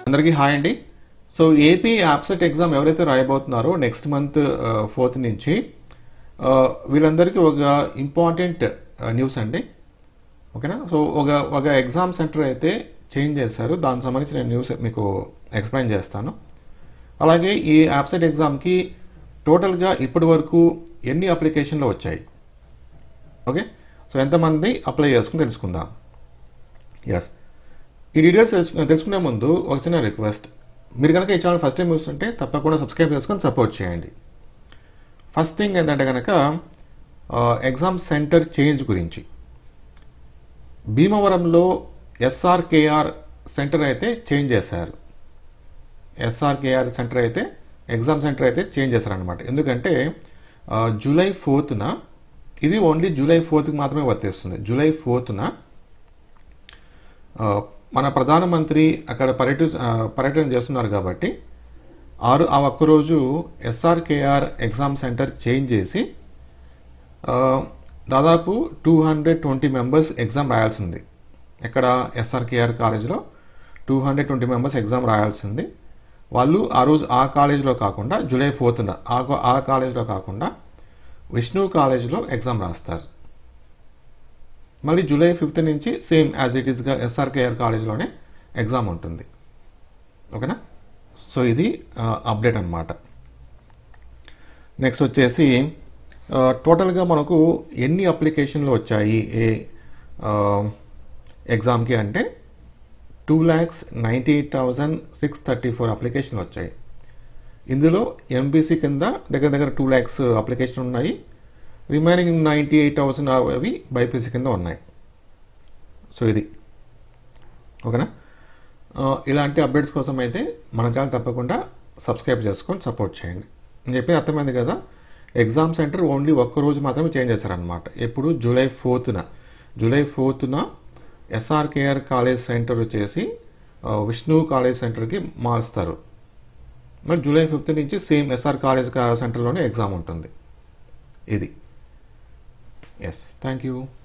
అందరికీ హాయ్ అండి so AP యాప్సెట్ exam ఎవరైతే రాయబోతున్నారో నెక్స్ట్ మంత్ ఫోర్త్ నుంచి ఆ, వీళ్ళందరికీ ఒక ఇంపార్టెంట్ న్యూస్ అండి ఓకేనా సో ఒక ఒక ఎగ్జామ్ సెంటర్ అయితే చేంజ్ చేశారు దానికి సంబంధించిన న్యూస్ మీకు ఎక్స్ప్లెయిన్ చేస్తాను అలాగే ఈ యాప్సెట్ ఎగ్జామ్కి టోటల్గా ఇప్పటి వరకు ఎన్ని అప్లికేషన్లు వచ్చాయి ఓకే సో ఎంతమంది అప్లై చేసుకుని తెలుసుకుందాం ఎస్ ఈ డీటెయిల్స్ తెలుసు తెలుసుకునే ముందు ఒక చిన్న రిక్వెస్ట్ మీరు కనుక ఈ ఛానల్ ఫస్ట్ టైం చూస్తుంటే తప్పకుండా సబ్స్క్రైబ్ చేసుకొని సపోర్ట్ చేయండి ఫస్ట్ థింగ్ ఏంటంటే కనుక ఎగ్జామ్ సెంటర్ చేంజ్ గురించి భీమవరంలో ఎస్ఆర్కేఆర్ సెంటర్ అయితే చేంజ్ చేశారు ఎస్ఆర్కేఆర్ సెంటర్ అయితే ఎగ్జామ్ సెంటర్ అయితే చేంజ్ చేశారనమాట ఎందుకంటే ఆ, జూలై ఫోర్త్న ఇది ఓన్లీ జూలై ఫోర్త్కి మాత్రమే వర్తిస్తుంది జూలై ఫోర్త్న ఆ, మన ప్రధానమంత్రి అక్కడ పర్యట ఆ, పర్యటన చేస్తున్నారు కాబట్టి ఆరు ఆ ఒక్కరోజు ఎస్ఆర్కేఆర్ ఎగ్జామ్ సెంటర్ చేంజ్ చేసి ఆ, దాదాపు two hundred twenty members exam రాయాల్సింది ఎక్కడ ఎస్ఆర్కేఆర్ కాలేజ్లో two hundred twenty members exam రాయాల్సింది వాళ్ళు ఆ రోజు ఆ కాలేజీలో కాకుండా జూలై ఫోర్త్న ఆ కా- ఆ కాలేజీలో కాకుండా విష్ణు కాలేజీలో ఎగ్జామ్ రాస్తారు మళ్ళీ జూలై ఫిఫ్త్ నుంచి సేమ్ యాజ్ ఇట్ ఈస్గా ఎస్ఆర్కేఆర్ కాలేజ్లోనే ఎగ్జామ్ ఉంటుంది ఓకేనా సో ఇది అప్డేట్ అన్నమాట నెక్స్ట్ వచ్చేసి ఆ, టోటల్గా మనకు ఎన్ని అప్లికేషన్లు వచ్చాయి ఏ ఆ, ఎగ్జామ్కి అంటే two lakhs ninety eight thousand six thirty four అప్లికేషన్లు వచ్చాయి ఇందులో ఎంబీసీ కింద దగ్గర దగ్గర టూ ల్యాక్స్ అప్లికేషన్ ఉన్నాయి రిమైనింగ్ నైంటీ ఎయిట్ థౌసండ్ అవి బైపీసీ కింద ఉన్నాయి సో ఇది ఓకేనా ఆ, ఇలాంటి అప్డేట్స్ కోసం అయితే మన ఛానల్ తప్పకుండా సబ్స్క్రైబ్ చేసుకొని సపోర్ట్ చేయండి నేను చెప్పిన అర్థమైంది కదా ఎగ్జామ్ సెంటర్ ఓన్లీ ఒక్క రోజు మాత్రమే చేంజ్ చేశారనమాట ఎప్పుడు జూలై ఫోర్త్న జూలై ఫోర్త్న ఎస్ఆర్కేఆర్ కాలేజ్ సెంటర్ వచ్చేసి ఆ, విష్ణు కాలేజ్ సెంటర్కి మారుస్తారు మరి జూలై ఫిఫ్త్ నుంచి సేమ్ ఎస్ఆర్ కాలేజ్ కా- సెంటర్లోనే ఎగ్జామ్ ఉంటుంది ఇది ఎస్ థ్యాంక్ యూ